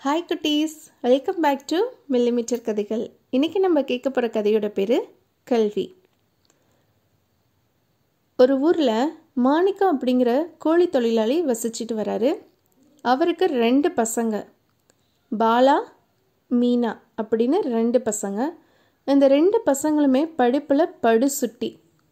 hi குட்டீஸ் welcome back to millimetre கதைகள் இன்றைக்கி நம்ம கேட்க போகிற கதையோட பேர் கல்வி ஒரு ஊரில் மாணிக்கம் அப்படிங்கிற கோழி தொழிலாளி வசிச்சிட்டு வராரு அவருக்கு ரெண்டு பசங்க பாலா மீனா அப்படின்னு ரெண்டு பசங்க இந்த ரெண்டு பசங்களுமே படிப்பில் படு சுட்டி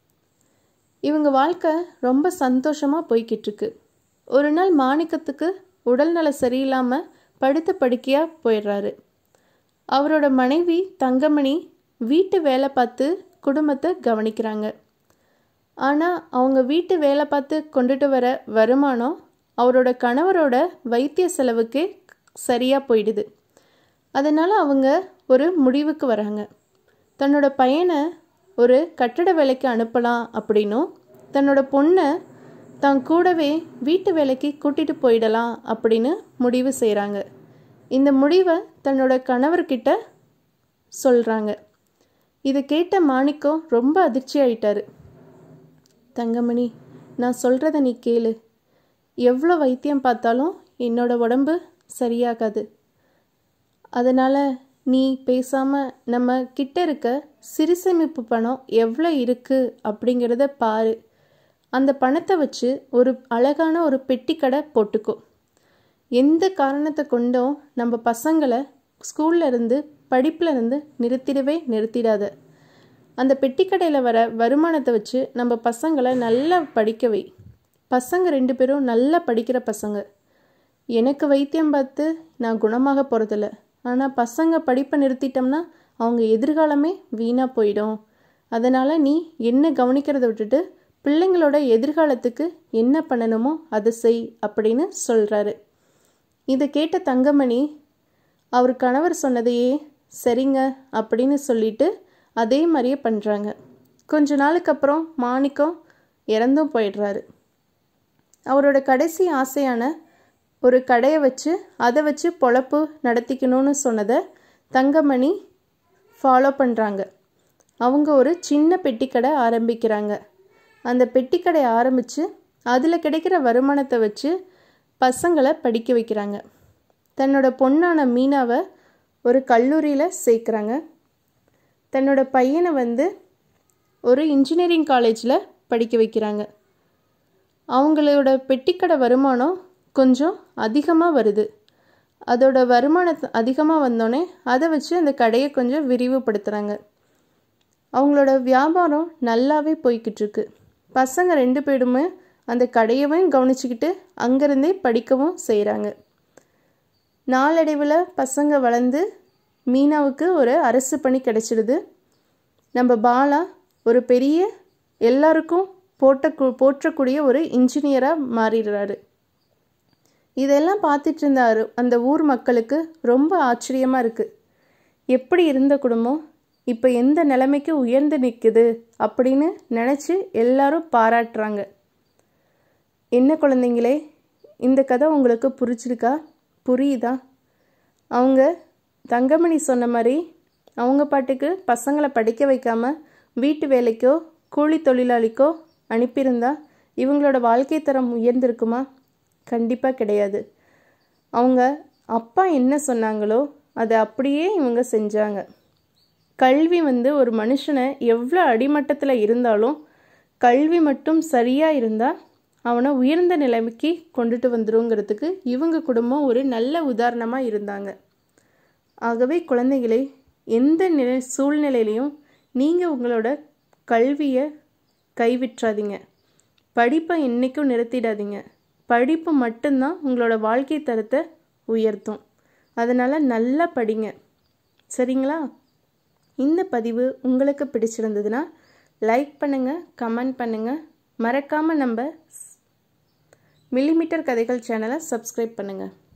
இவங்க வாழ்க்கை ரொம்ப சந்தோஷமாக போய்கிட்டு இருக்கு ஒரு நாள் மாணிக்கத்துக்கு உடல்நல சரியில்லாமல் படுத்த படுக்கையாக போயிடுறாரு அவரோட மனைவி தங்கமணி வீட்டு வேலை பார்த்து குடும்பத்தை கவனிக்கிறாங்க ஆனால் அவங்க வீட்டு வேலை பார்த்து கொண்டுட்டு வர வருமானம் அவரோட கணவரோட வைத்திய செலவுக்கே சரியாக போயிடுது அதனால் அவங்க ஒரு முடிவுக்கு வராங்க தன்னோட பையனை ஒரு கட்டட வேலைக்கு அனுப்பலாம் அப்படின்னும் தன்னோட பொண்ணை தான் கூடவே வீட்டு வேலைக்கு கூட்டிகிட்டு போயிடலாம் அப்படின்னு முடிவு செய்கிறாங்க இந்த முடிவை தன்னோட கணவர்கிட்ட சொல்கிறாங்க இதை கேட்ட மாணிக்கம் ரொம்ப அதிர்ச்சி ஆயிட்டாரு தங்கமணி நான் சொல்கிறத நீ கேளு எவ்வளோ வைத்தியம் பார்த்தாலும் என்னோட உடம்பு சரியாகாது அதனால் நீ பேசாமல் நம்ம கிட்ட இருக்க சிறுசேமிப்பு பணம் எவ்வளோ இருக்குது அப்படிங்கிறத பாரு அந்த பணத்தை வச்சு ஒரு அழகான ஒரு பெட்டி கடை போட்டுக்கோ எந்த காரணத்தை கொண்டும் நம்ம பசங்களை ஸ்கூல்ல இருந்து படிப்புல இருந்து நிறுத்திடவே நிறுத்திடாத அந்த பெட்டி கடையில் வர வருமானத்தை வச்சு நம்ம பசங்களை நல்லா படிக்க வை பசங்க ரெண்டு பேரும் நல்லா படிக்கிற பசங்க எனக்கு வைத்தியம் பார்த்து நான் குணமாக போகிறதில்ல ஆனால் பசங்க படிப்பை நிறுத்திட்டோம்னா அவங்க எதிர்காலமே வீணாக போயிடும் அதனால் நீ என்ன கவனிக்கிறத விட்டுட்டு பிள்ளைங்களோட எதிர்காலத்துக்கு என்ன பண்ணணுமோ அதை செய் அப்படின்னு சொல்கிறாரு இதை கேட்ட தங்கமணி அவர் கணவர் சொன்னதையே சரிங்க அப்படின்னு சொல்லிட்டு அதே மாதிரியே பண்ணுறாங்க கொஞ்ச நாளுக்கு அப்புறம் மாணிக்கம் இறந்தும் போயிடுறாரு அவரோட கடைசி ஆசையான ஒரு கடையை வச்சு அதை வச்சு பொழப்பு நடத்திக்கணும்னு சொன்னதை தங்கமணி ஃபாலோ பண்ணுறாங்க அவங்க ஒரு சின்ன பெட்டிக்கடை ஆரம்பிக்கிறாங்க அந்த பெட்டிக்கடை ஆரம்பித்து அதில் கிடைக்கிற வருமானத்தை வச்சு பசங்களை படிக்க வைக்கிறாங்க தன்னோட பொண்ணான மீனாவை ஒரு கல்லூரியில் சேர்க்குறாங்க தன்னோட பையனை வந்து ஒரு இன்ஜினியரிங் காலேஜில் படிக்க வைக்கிறாங்க அவங்களோட பெட்டிக்கடை வருமானம் கொஞ்சம் அதிகமாக வருது அதோட வருமானத்தை அதிகமாக வந்தோடனே அதை வச்சு அந்த கடையை கொஞ்சம் விரிவுபடுத்துகிறாங்க அவங்களோட வியாபாரம் நல்லாவே போய்கிட்டு இருக்கு பசங்க ரெண்டு பேருமே அந்த கடையவும் கவனிச்சுக்கிட்டு அங்கேருந்தே படிக்கவும் செய்கிறாங்க நாளடைவில் பசங்க வளர்ந்து மீனாவுக்கு ஒரு அரசு பணி கிடைச்சிடுது நம்ம பாலா ஒரு பெரிய எல்லாருக்கும் போட்ட போற்றக்கூடிய ஒரு இன்ஜினியராக மாறிடுறாரு இதெல்லாம் பார்த்துட்டு இருந்த அந்த ஊர் மக்களுக்கு ரொம்ப ஆச்சரியமாக இருக்குது எப்படி இருந்த குடும்பம் இப்போ எந்த நிலைமைக்கு உயர்ந்து நிற்குது அப்படின்னு நினச்சி எல்லாரும் பாராட்டுறாங்க என்ன குழந்தைங்களே இந்த கதை உங்களுக்கு புரிச்சிருக்கா புரியுதா அவங்க தங்கமணி சொன்ன மாதிரி அவங்க பாட்டுக்கு பசங்களை படிக்க வைக்காம வீட்டு வேலைக்கோ கூலி தொழிலாளிக்கோ அனுப்பியிருந்தா இவங்களோட வாழ்க்கை தரம் உயர்ந்திருக்குமா கண்டிப்பாக கிடையாது அவங்க அப்பா என்ன சொன்னாங்களோ அதை அப்படியே இவங்க செஞ்சாங்க கல்வி வந்து ஒரு மனுஷனை எவ்வளோ அடிமட்டத்தில் இருந்தாலும் கல்வி மட்டும் சரியாக இருந்தால் அவனை உயர்ந்த நிலைமைக்கு கொண்டுட்டு வந்துருங்கிறதுக்கு இவங்க குடும்பம் ஒரு நல்ல உதாரணமாக இருந்தாங்க ஆகவே குழந்தைகளே எந்த நிலை சூழ்நிலையிலையும் நீங்கள் உங்களோட கல்வியை கைவிட்றாதீங்க படிப்பை என்றைக்கும் நிறுத்திடாதீங்க படிப்பு மட்டும்தான் உங்களோட வாழ்க்கை தரத்தை உயர்த்தும் அதனால் நல்லா படிங்க சரிங்களா இந்த பதிவு உங்களுக்கு பிடிச்சிருந்ததுன்னா லைக் பண்ணுங்கள் கமெண்ட் பண்ணுங்கள் மறக்காமல் நம்ம மில்லிமீட்டர் கதைகள் சேனலை சப்ஸ்கிரைப் பண்ணுங்கள்